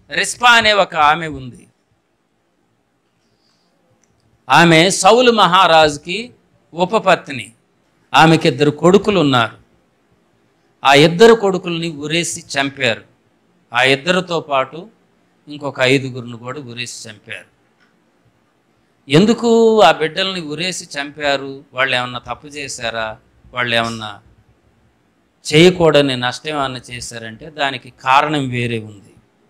రిస్పా అనే ఒక ఆమె ఉంది ఆమె సౌలు మహారాజుకి ఉపపత్ని ఆమెకి ఇద్దరు కొడుకులు ఉన్నారు ఆ ఇద్దరు కొడుకుల్ని ఉరేసి చంపారు ఆ ఇద్దరితో పాటు ఇంకొక ఐదుగురిని కూడా ఉరేసి చంపారు ఎందుకు ఆ బిడ్డల్ని ఉరేసి చంపారు వాళ్ళు ఏమన్నా తప్పు చేశారా వాళ్ళు ఏమన్నా చేయకూడని నష్టం ఏమన్నా చేశారంటే దానికి కారణం వేరే ఉంది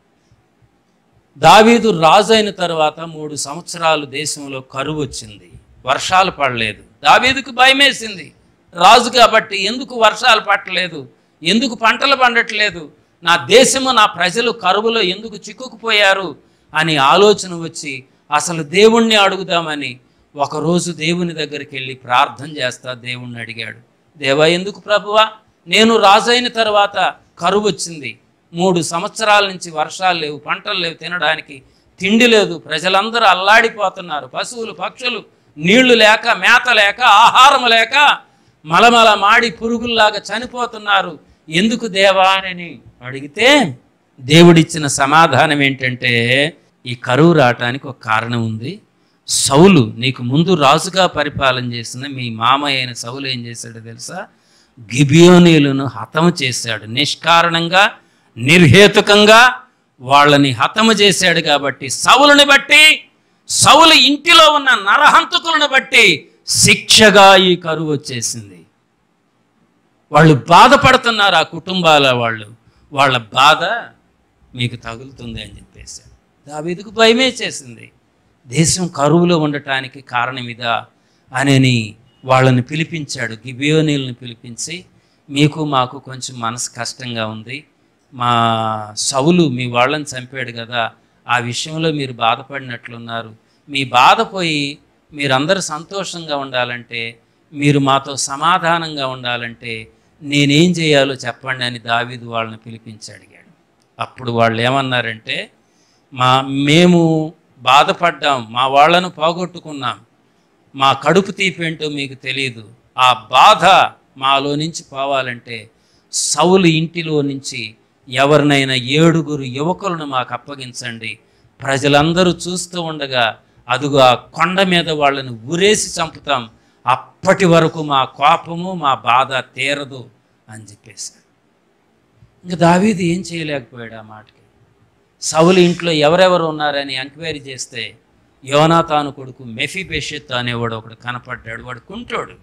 దావీదు రాజు అయిన తర్వాత మూడు సంవత్సరాలు దేశంలో కరువు వచ్చింది వర్షాలు పడలేదు దావీదుకు భయమేసింది రాజు కాబట్టి ఎందుకు వర్షాలు పట్టలేదు ఎందుకు పంటలు పండట్లేదు నా దేశము నా ప్రజలు కరువులో ఎందుకు చిక్కుకుపోయారు అని ఆలోచన వచ్చి అసలు దేవుణ్ణి అడుగుదామని ఒకరోజు దేవుని దగ్గరికి వెళ్ళి ప్రార్థన చేస్తా దేవుణ్ణి అడిగాడు దేవా ఎందుకు ప్రభువా నేను రాజైన తర్వాత కరువు వచ్చింది మూడు సంవత్సరాల నుంచి వర్షాలు లేవు పంటలు లేవు తినడానికి తిండి లేదు ప్రజలందరూ అల్లాడిపోతున్నారు పశువులు పక్షులు నీళ్లు లేక మేత లేక ఆహారం లేక మలమల మాడి పురుగుల్లాగా చనిపోతున్నారు ఎందుకు దేవా అని అడిగితే దేవుడిచ్చిన సమాధానం ఏంటంటే ఈ కరువు రావటానికి ఒక కారణం ఉంది సౌలు నీకు ముందు రాజుగా పరిపాలన చేసిన మీ మామ అయిన సౌలు ఏం చేశాడో తెలుసా గిబియోనీలను హతము చేశాడు నిష్కారణంగా నిర్హేతుకంగా వాళ్ళని హతము చేశాడు కాబట్టి సౌలుని బట్టి సౌలు ఇంటిలో ఉన్న నరహంతకులను బట్టి శిక్షగా ఈ కరువు వచ్చేసింది వాళ్ళు బాధపడుతున్నారు ఆ కుటుంబాల వాళ్ళు వాళ్ళ బాధ మీకు తగులుతుంది అని చెప్పేసి దావీదుకు భయమే చేసింది దేశం కరువులో ఉండటానికి కారణం ఇదా అనని వాళ్ళని పిలిపించాడు గిబియోనీలను పిలిపించి మీకు మాకు కొంచెం మనసు కష్టంగా ఉంది మా సౌలు మీ వాళ్ళని చంపాడు కదా ఆ విషయంలో మీరు బాధపడినట్లున్నారు మీ బాధ పోయి మీరందరూ సంతోషంగా ఉండాలంటే మీరు మాతో సమాధానంగా ఉండాలంటే నేనేం చేయాలో చెప్పండి అని దావీదు వాళ్ళని పిలిపించి అడిగాడు అప్పుడు వాళ్ళు ఏమన్నారంటే మా మేము బాధపడ్డాం మా వాళ్ళను పోగొట్టుకున్నాం మా కడుపు తీపేంటో మీకు తెలియదు ఆ బాధ మాలో నుంచి పోవాలంటే సౌలు ఇంటిలో నుంచి ఎవరినైనా ఏడుగురు యువకులను మాకు అప్పగించండి ప్రజలందరూ చూస్తూ ఉండగా అదుగు ఆ కొండ మీద వాళ్ళని ఉరేసి చంపుతాం అప్పటి వరకు మా కోపము మా బాధ తీరదు అని చెప్పేశారు ఇంకా దావీదు ఏం చేయలేకపోయాడు ఆ మాటకి సౌలు ఇంట్లో ఎవరెవరు ఉన్నారని ఎంక్వైరీ చేస్తే యోనాతాను కొడుకు మెఫీబెషెత్ అనేవాడు ఒకడు కనపడ్డాడు వాడు కుంటోడు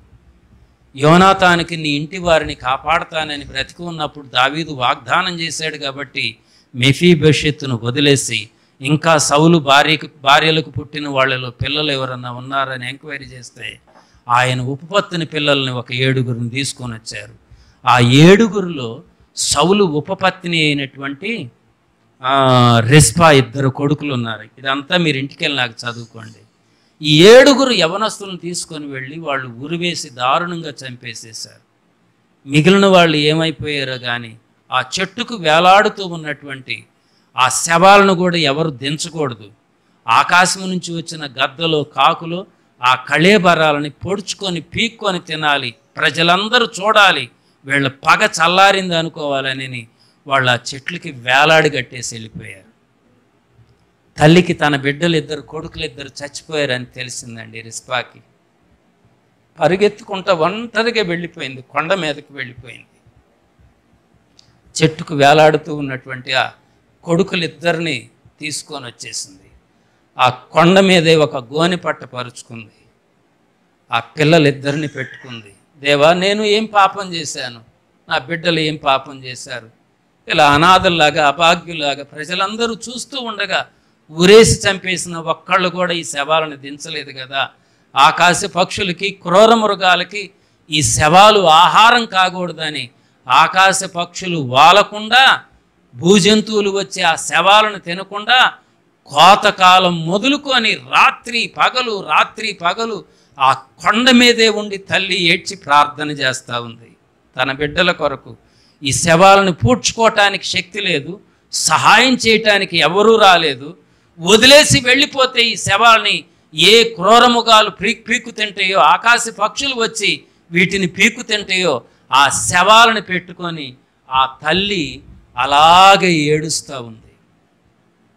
యోనాతానికి నీ ఇంటి వారిని కాపాడతానని బ్రతికి ఉన్నప్పుడు దావీదు వాగ్దానం చేశాడు కాబట్టి మెఫీబెషెత్తును వదిలేసి ఇంకా సౌలు భార్యకు భార్యలకు పుట్టిన వాళ్ళలో పిల్లలు ఎవరన్నా ఉన్నారని ఎంక్వైరీ చేస్తే ఆయన ఉపపత్తిని పిల్లల్ని ఒక ఏడుగురిని తీసుకొని వచ్చారు ఆ ఏడుగురిలో సౌలు ఉపపత్ని అయినటువంటి ఆ, రెస్పా ఇద్దరు కొడుకులు ఉన్నారు ఇదంతా మీరు ఇంటికి వెళ్ళి నాకు చదువుకోండి ఈ ఏడుగురు యవనస్తులను తీసుకొని వెళ్ళి వాళ్ళు ఉరివేసి దారుణంగా చంపేసేశారు మిగిలిన వాళ్ళు ఏమైపోయారో కానీ ఆ చెట్టుకు వేలాడుతూ ఉన్నటువంటి ఆ శవాలను కూడా ఎవరు దించకూడదు ఆకాశం నుంచి వచ్చిన గద్దలో కాకులు ఆ కళేబరాలని పొడుచుకొని పీక్కొని తినాలి ప్రజలందరూ చూడాలి వీళ్ళ పగ చల్లారింది అనుకోవాలని వాళ్ళు ఆ చెట్లకి వేలాడి కట్టేసి వెళ్ళిపోయారు తల్లికి తన బిడ్డలు ఇద్దరు కొడుకులు ఇద్దరు చచ్చిపోయారని తెలిసిందండి రిస్పాకి పరుగెత్తుకుంటా ఒంటరిగా వెళ్ళిపోయింది కొండ మీదకి వెళ్ళిపోయింది చెట్టుకు వేలాడుతూ ఉన్నటువంటి ఆ కొడుకులిద్దరిని తీసుకొని వచ్చేసింది ఆ కొండ మీదే ఒక గోని పట్ట పరుచుకుంది ఆ పిల్లలిద్దరిని పెట్టుకుంది దేవా నేను ఏం పాపం చేశాను నా బిడ్డలు ఏం పాపం చేశారు ఇలా అనాథల్లాగా అభాగ్యులాగా ప్రజలందరూ చూస్తూ ఉండగా ఉరేసి చంపేసిన ఒక్కళ్ళు కూడా ఈ శవాలను దించలేదు కదా ఆకాశ పక్షులకి క్రూర మృగాలకి ఈ శవాలు ఆహారం కాకూడదని ఆకాశ పక్షులు వాలకుండా భూజంతువులు వచ్చి ఆ శవాలను తినకుండా కోతకాలం మొదలుకొని రాత్రి పగలు రాత్రి పగలు ఆ కొండ మీదే ఉండి తల్లి ఏడ్చి ప్రార్థన చేస్తూ ఉంది తన బిడ్డల కొరకు ఈ శవాలను పూడ్చుకోవటానికి శక్తి లేదు సహాయం చేయటానికి ఎవరూ రాలేదు వదిలేసి వెళ్ళిపోతే ఈ శవాల్ని ఏ క్రూరముగాలు పీ పీకు తింటాయో ఆకాశ పక్షులు వచ్చి వీటిని పీకు తింటాయో ఆ శవాలను పెట్టుకొని ఆ తల్లి అలాగే ఏడుస్తూ ఉంది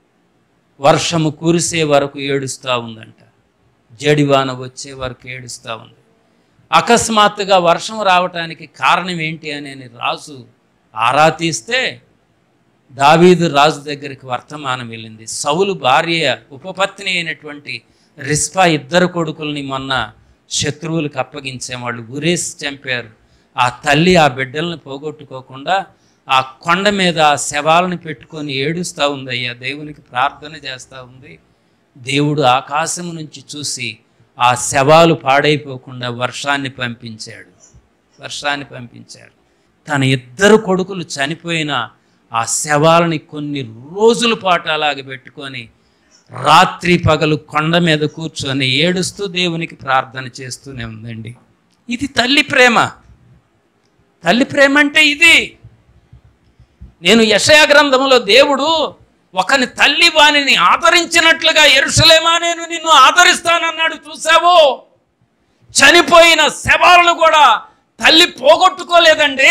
వర్షము కురిసే వరకు ఏడుస్తూ ఉందంట జడివాన వచ్చే వరకు ఏడుస్తూ ఉంది అకస్మాత్తుగా వర్షం రావటానికి కారణం ఏంటి అని రాజు ఆరా తీస్తే దావీదు రాజు దగ్గరికి వర్తమానం వెళ్ళింది సౌలు భార్య ఉపపత్ని అయినటువంటి రిస్పా ఇద్దరు కొడుకుల్ని మొన్న శత్రువులకు అప్పగించే వాళ్ళు గురేసి చంపారు ఆ తల్లి ఆ బిడ్డల్ని పోగొట్టుకోకుండా ఆ కొండ మీద ఆ శవాలను పెట్టుకొని ఏడుస్తూ ఉందయ్యా దేవునికి ప్రార్థన చేస్తూ ఉంది దేవుడు ఆకాశం నుంచి చూసి ఆ శవాలు పాడైపోకుండా వర్షాన్ని పంపించాడు వర్షాన్ని పంపించాడు తన ఇద్దరు కొడుకులు చనిపోయిన ఆ శవాలని కొన్ని రోజుల పాటు అలాగ పెట్టుకొని రాత్రి పగలు కొండ మీద కూర్చొని ఏడుస్తూ దేవునికి ప్రార్థన చేస్తూనే ఉందండి ఇది తల్లి ప్రేమ తల్లి ప్రేమ అంటే ఇది నేను యషయా గ్రంథంలో దేవుడు ఒకని తల్లి వాణిని ఆదరించినట్లుగా ఎరుసలేమా నేను నిన్ను ఆదరిస్తానన్నాడు చూసావు చనిపోయిన శవాలను కూడా తల్లి పోగొట్టుకోలేదండి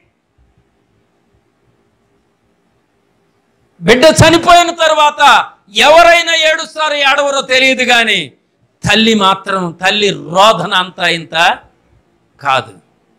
బిడ్డ చనిపోయిన తర్వాత ఎవరైనా ఏడుస్తారో ఏడవరో తెలియదు కానీ తల్లి మాత్రం తల్లి రోధన అంతా ఇంత కాదు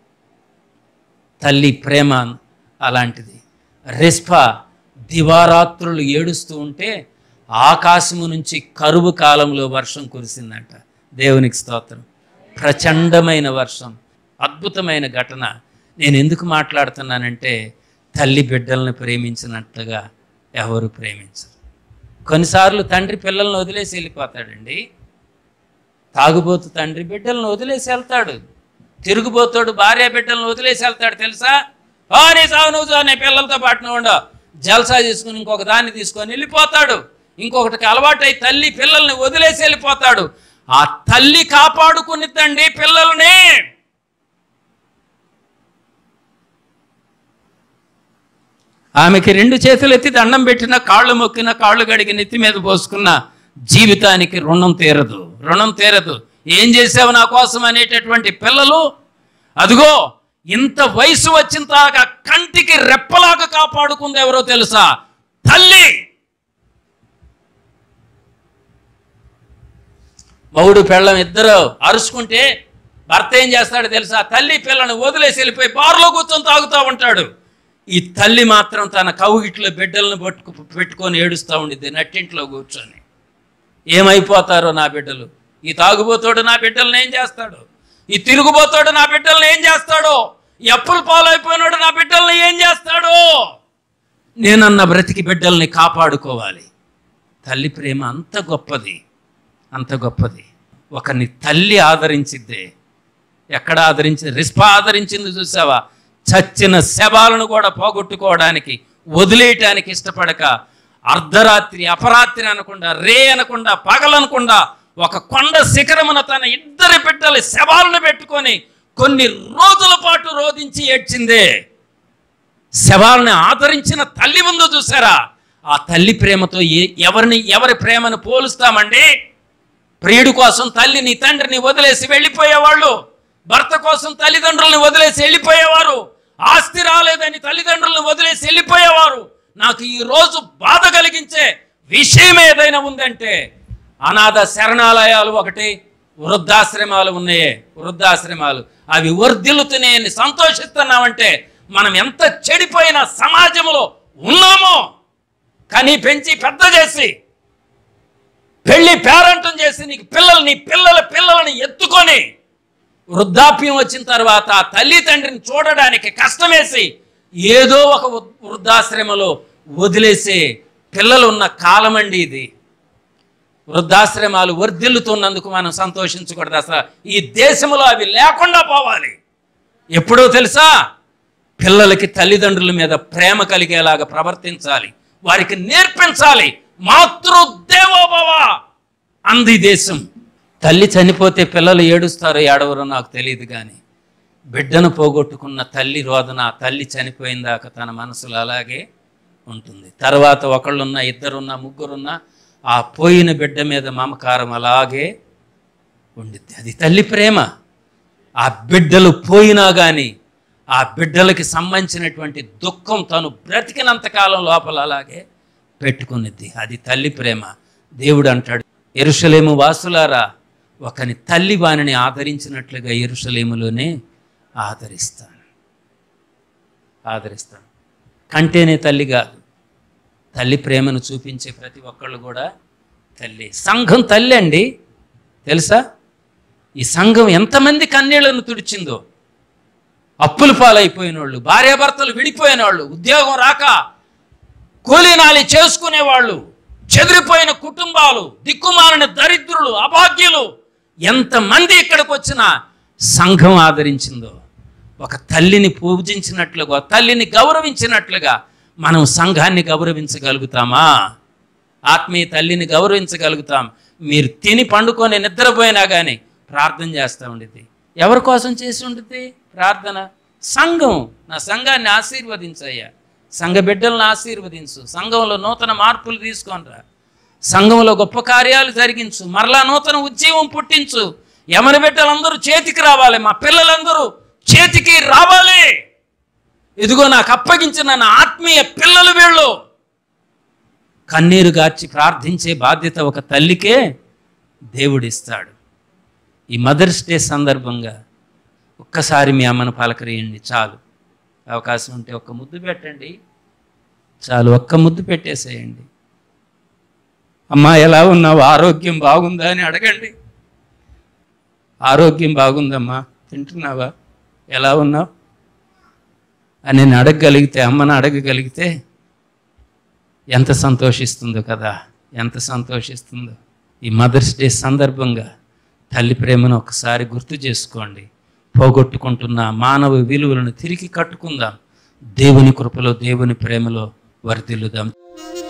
తల్లి ప్రేమ అలాంటిది రెస్పా దివారాత్రులు ఏడుస్తూ ఉంటే ఆకాశము నుంచి కరువు కాలంలో వర్షం కురిసిందంట దేవునికి స్తోత్రం ప్రచండమైన వర్షం అద్భుతమైన ఘటన నేను ఎందుకు మాట్లాడుతున్నానంటే తల్లి బిడ్డల్ని ప్రేమించినట్టుగా ఎవరు ప్రేమించరు కొన్నిసార్లు తండ్రి పిల్లల్ని వదిలేసి వెళ్ళిపోతాడండి తాగుబోతు తండ్రి బిడ్డలను వదిలేసి వెళ్తాడు తిరుగుబోతాడు భార్య బిడ్డలను వదిలేసి వెళ్తాడు తెలుసా ఓ నీ సావు నువ్వు చావు, నీ పిల్లలతో పాటు నువ్వు ఉండవు జల్సా తీసుకుని ఇంకొక దాన్ని తీసుకొని వెళ్ళిపోతాడు ఇంకొకటికి అలవాటై తల్లి పిల్లల్ని వదిలేసి వెళ్ళిపోతాడు ఆ తల్లి కాపాడుకునిద్దండి పిల్లల్ని ఆమెకి రెండు చేతులు ఎత్తి దండం పెట్టిన కాళ్ళు మొక్కిన కాళ్ళు గడిగి నెత్తి మీద పోసుకున్న జీవితానికి రుణం తీరదు రుణం తీరదు ఏం చేసావు నా కోసం అనేటటువంటి పిల్లలు అదిగో ఇంత వయసు వచ్చిన దాకా కంటికి రెప్పలాగా కాపాడుకుంది ఎవరో తెలుసా తల్లి మౌడు పెళ్ళం ఇద్దరు అరుచుకుంటే భర్త ఏం చేస్తాడో తెలుసా తల్లి పిల్లని వదిలేసి వెళ్ళిపోయి బార్లో కూర్చొని తాగుతూ ఉంటాడు ఈ తల్లి మాత్రం తన కవుగిట్లో బిడ్డలను పట్టుకు పెట్టుకొని ఏడుస్తూ ఉండిద్ది నట్టింట్లో కూర్చొని ఏమైపోతారో నా బిడ్డలు ఈ తాగుబోతోడు నా బిడ్డలను ఏం చేస్తాడు ఈ తిరుగుబోతోడు నా బిడ్డలను ఏం చేస్తాడో ఈ అప్పులు పాలైపోయినాడు నా బిడ్డల్ని ఏం చేస్తాడో నేనన్న బ్రతికి బిడ్డల్ని కాపాడుకోవాలి తల్లి ప్రేమ అంత గొప్పది అంత గొప్పది ఒకని తల్లి ఆదరించిద్దే ఎక్కడ ఆదరించింది రిస్పా ఆదరించింది చూసావా చచ్చిన శవాలను కూడా పోగొట్టుకోవడానికి వదిలేయటానికి ఇష్టపడక అర్ధరాత్రి అపరాత్రి అనకుండా రే అనకుండా పగలనకుండా ఒక కొండ శిఖరమున తన ఇద్దరి బిడ్డల శవాలను పెట్టుకొని కొన్ని రోజుల పాటు రోధించి ఏడ్చిందే శవాలను ఆదరించిన తల్లి ముందు చూసారా ఆ తల్లి ప్రేమతో ఏ ఎవరిని ఎవరి ప్రేమను పోలుస్తామండి ప్రియుడి కోసం తల్లిని తండ్రిని వదిలేసి వెళ్ళిపోయేవాళ్ళు భర్త కోసం తల్లిదండ్రులను వదిలేసి వెళ్ళిపోయేవారు ఆస్తి రాలేదని తల్లిదండ్రులను వదిలేసి వెళ్ళిపోయేవారు నాకు ఈ రోజు బాధ కలిగించే విషయం ఏదైనా ఉందంటే అనాథ శరణాలయాలు ఒకటి వృద్ధాశ్రమాలు ఉన్నాయే వృద్ధాశ్రమాలు అవి వర్ధిల్లుతున్నాయని సంతోషిస్తున్నామంటే మనం ఎంత చెడిపోయిన సమాజంలో ఉన్నామో కానీ పెంచి పెద్ద చేసి పెళ్లి పేరంటం చేసి నీకు పిల్లలు నీ పిల్లల పిల్లల్ని ఎత్తుకొని వృద్ధాప్యం వచ్చిన తర్వాత ఆ తల్లి తండ్రిని చూడడానికి కష్టమేసి ఏదో ఒక వృ- వృద్ధాశ్రమలో వదిలేసే పిల్లలు ఉన్న కాలమండి ఇది వృద్ధాశ్రమాలు వర్ధిల్లుతున్నందుకు మనం సంతోషించకూడదు అసలు ఈ దేశంలో అవి లేకుండా పోవాలి ఎప్పుడో తెలుసా పిల్లలకి తల్లిదండ్రుల మీద ప్రేమ కలిగేలాగా ప్రవర్తించాలి వారికి నేర్పించాలి మాతృదేవోభవ అంది దేశం తల్లి చనిపోతే పిల్లలు ఏడుస్తారో ఏడవరో నాకు తెలియదు కానీ బిడ్డను పోగొట్టుకున్న తల్లి రోదన ఆ తల్లి చనిపోయిన దాకా తన మనసులో అలాగే ఉంటుంది తర్వాత ఒకళ్ళున్నా ఇద్దరున్నా ముగ్గురున్నా ఆ పోయిన బిడ్డ మీద మమకారం అలాగే ఉండిద్ది అది తల్లి ప్రేమ ఆ బిడ్డలు పోయినా కానీ ఆ బిడ్డలకి సంబంధించినటువంటి దుఃఖం తను బ్రతికినంత కాలం లోపల అలాగే పెట్టుకునిద్ది అది తల్లి ప్రేమ దేవుడు అంటాడు ఎరుషలేము వాసులారా ఒకని తల్లి వానిని ఆదరించినట్లుగా ఎరుషలేములోనే ఆదరిస్తాను ఆదరిస్తాను కంటేనే తల్లి కాదు తల్లి ప్రేమను చూపించే ప్రతి ఒక్కళ్ళు కూడా తల్లి సంఘం తల్లి అండి తెలుసా ఈ సంఘం ఎంతమంది కన్నీళ్లను తుడిచిందో అప్పుల పాలైపోయిన వాళ్ళు భార్యాభర్తలు విడిపోయిన వాళ్ళు ఉద్యోగం రాక కూలీనాలి చేసుకునేవాళ్ళు చెదిరిపోయిన కుటుంబాలు దిక్కుమాలిన దరిద్రులు అభాగ్యులు ఎంతమంది ఇక్కడికి వచ్చినా సంఘం ఆదరించిందో ఒక తల్లిని పూజించినట్లుగా తల్లిని గౌరవించినట్లుగా మనం సంఘాన్ని గౌరవించగలుగుతామా ఆత్మీయ తల్లిని గౌరవించగలుగుతాం మీరు తిని పండుకొని నిద్రపోయినా కానీ ప్రార్థన చేస్తూ ఉండేది ఎవరి కోసం చేసి ఉంటుంది ప్రార్థన సంఘం నా సంఘాన్ని ఆశీర్వదించయ్యా సంఘ బిడ్డలను ఆశీర్వదించు సంఘంలో నూతన మార్పులు తీసుకొనిరా సంఘంలో గొప్ప కార్యాలు జరిగించు మరలా నూతన ఉద్యమం పుట్టించు యమని బిడ్డలందరూ చేతికి రావాలి మా పిల్లలందరూ చేతికి రావాలి ఇదిగో నాకు అప్పగించిన నా ఆత్మీయ పిల్లలు వీళ్ళు కన్నీరు గార్చి ప్రార్థించే బాధ్యత ఒక తల్లికే దేవుడిస్తాడు ఈ మదర్స్ డే సందర్భంగా ఒక్కసారి మీ అమ్మను పలకరియండి చాలు అవకాశం ఉంటే ఒక్క ముద్దు పెట్టండి చాలు ఒక్క ముద్దు పెట్టేసేయండి అమ్మా ఎలా ఉన్నావు ఆరోగ్యం బాగుందా అని అడగండి ఆరోగ్యం బాగుందమ్మా తింటున్నావా ఎలా ఉన్నావు అని నేను అడగగలిగితే అమ్మను అడగగలిగితే ఎంత సంతోషిస్తుందో కదా ఎంత సంతోషిస్తుందో ఈ మదర్స్ డే సందర్భంగా తల్లి ప్రేమను ఒకసారి గుర్తు చేసుకోండి పోగొట్టుకుంటున్న మానవ విలువలను తిరిగి కట్టుకుందాం దేవుని కృపలో దేవుని ప్రేమలో వర్ధిల్లుదాం